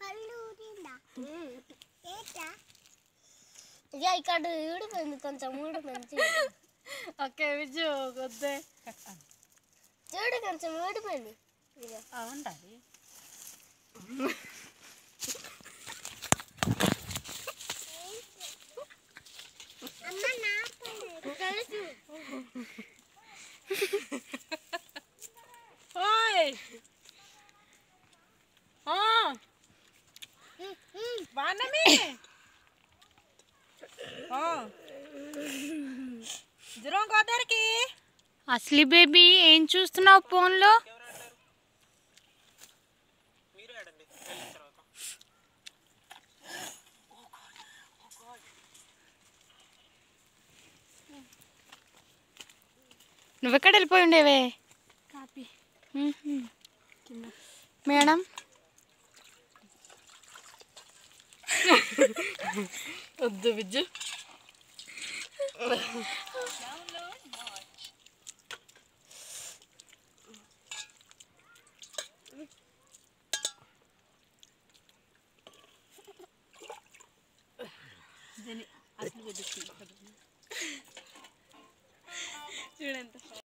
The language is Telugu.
ఇక ఇక్కడ ఊడిపోయింది కొంచెం ఊడిపోయింది ఓకే విజు వద్దే చూడు కొంచెం ఊడిపోయింది ఇక ఉండాలి ఓయ్ ఆ, వానమి ఆ. జురం గోదరికి అసలు బేబీ ఏం చూస్తున్నావు ఫోన్లో నువ్వెక్కడ వెళ్ళిపోయి ఉండేవే కాపీ మ్మ్హ. మేడం వద్దు విజ్జు చూడంత